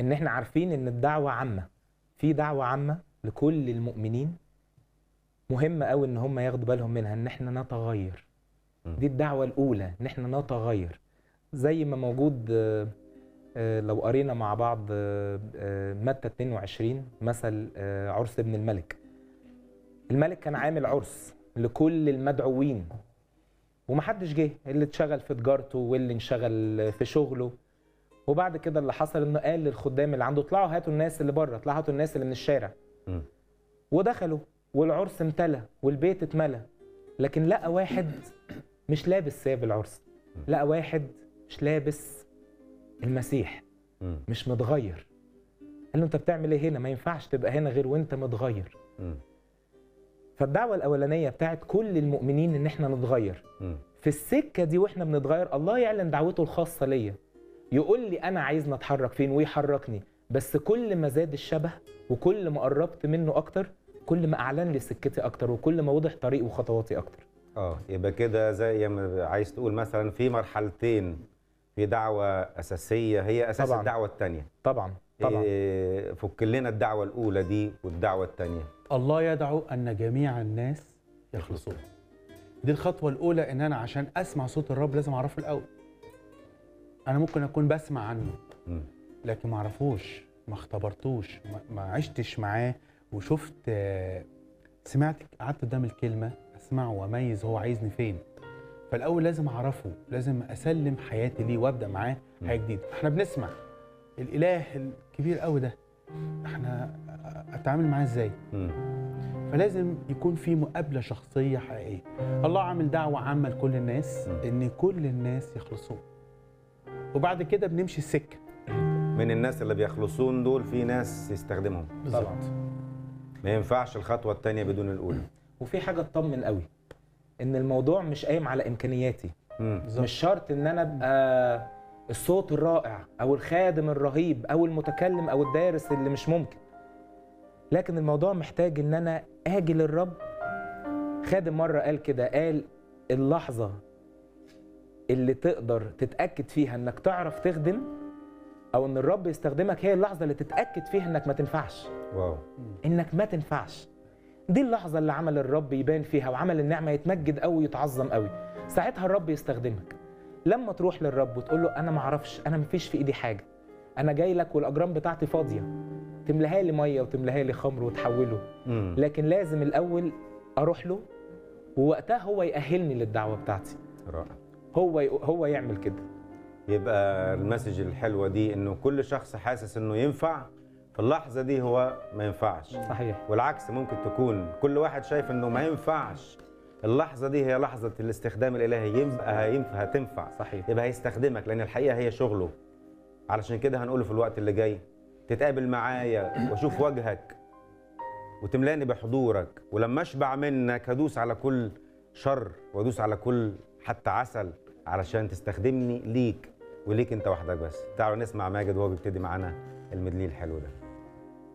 ان احنا عارفين ان الدعوه عامه في دعوه عامه لكل المؤمنين مهم قوي ان هم ياخدوا بالهم منها ان احنا نتغير مم. دي الدعوه الاولى ان احنا نتغير زي ما موجود آه، آه، لو قرينا مع بعض آه، آه، متى 22 مثل آه، عرس ابن الملك الملك كان عامل عرس لكل المدعوين ومحدش جه اللي اتشغل في تجارته واللي انشغل في شغله وبعد كده اللي حصل انه قال للخدام اللي عنده اطلعوا هاتوا الناس اللي بره اطلعوا هاتوا الناس اللي من الشارع مم. ودخلوا والعرس امتلى والبيت اتملى لكن لقى واحد مش لابس ثياب العرس لقى واحد مش لابس المسيح مم. مش متغير قال له انت بتعمل ايه هنا ما ينفعش تبقى هنا غير وانت متغير مم. فالدعوه الاولانيه بتاعت كل المؤمنين ان احنا نتغير مم. في السكه دي واحنا بنتغير الله يعلن دعوته الخاصه ليا يقول لي انا عايز نتحرك فين ويحركني بس كل ما زاد الشبه وكل ما قربت منه اكتر كل ما اعلن لي سكتي اكتر وكل ما وضح طريقي وخطواتي اكتر اه يبقى كده زي ما عايز تقول مثلا في مرحلتين في دعوة أساسية هي أساس طبعاً. الدعوة الثانية طبعا طبعا إيه فك لنا الدعوة الأولى دي والدعوة الثانية الله يدعو أن جميع الناس يخلصون دي الخطوة الأولى إن أنا عشان أسمع صوت الرب لازم أعرفه الأول أنا ممكن أكون بسمع عنه مم. لكن ما أعرفوش ما اختبرتوش ما- ما عشتش معاه وشفت آه، سمعت قعدت قدام الكلمة أسمعه وأميز هو عايزني فين فالأول لازم أعرفه لازم أسلم حياتي ليه وأبدأ معاه حياة جديدة إحنا بنسمع الإله الكبير قوي ده إحنا أتعامل معاه إزاي مم. فلازم يكون في مقابله شخصيه حقيقيه الله عامل دعوه عامه لكل الناس م. ان كل الناس يخلصون وبعد كده بنمشي السكه من الناس اللي بيخلصون دول في ناس يستخدمهم طبعا ما ينفعش الخطوة الثانية بدون الأولى وفي حاجه تطمن قوي ان الموضوع مش قايم على امكانياتي مم. مش شرط ان انا ابقى الصوت الرائع او الخادم الرهيب او المتكلم او الدارس اللي مش ممكن لكن الموضوع محتاج ان انا اجي للرب خادم مره قال كده قال اللحظه اللي تقدر تتاكد فيها انك تعرف تخدم او ان الرب يستخدمك هي اللحظه اللي تتاكد فيها انك ما تنفعش واو انك ما تنفعش دي اللحظه اللي عمل الرب يبان فيها وعمل النعمه يتمجد قوي ويتعظم قوي ساعتها الرب يستخدمك لما تروح للرب وتقول له انا ما اعرفش انا مفيش في ايدي حاجه انا جاي لك والاجرام بتاعتي فاضيه تملاها لي ميه وتملاها لي خمر وتحوله مم. لكن لازم الاول اروح له ووقتها هو يأهلني للدعوه بتاعتي رائع هو هو يعمل كده يبقى المسج الحلوة دي إنه كل شخص حاسس إنه ينفع في اللحظة دي هو ما ينفعش صحيح والعكس ممكن تكون كل واحد شايف انه ما ينفعش اللحظه دي هي لحظه الاستخدام الالهي يبقى هينفع هتنفع صحيح يبقى هيستخدمك لان الحقيقه هي شغله علشان كده هنقوله في الوقت اللي جاي تتقابل معايا واشوف وجهك وتملاني بحضورك ولما اشبع منك هدوس على كل شر وادوس على كل حتى عسل علشان تستخدمني ليك وليك انت وحدك بس تعالوا نسمع ماجد وهو بيبتدي معانا المدليل الحلو ده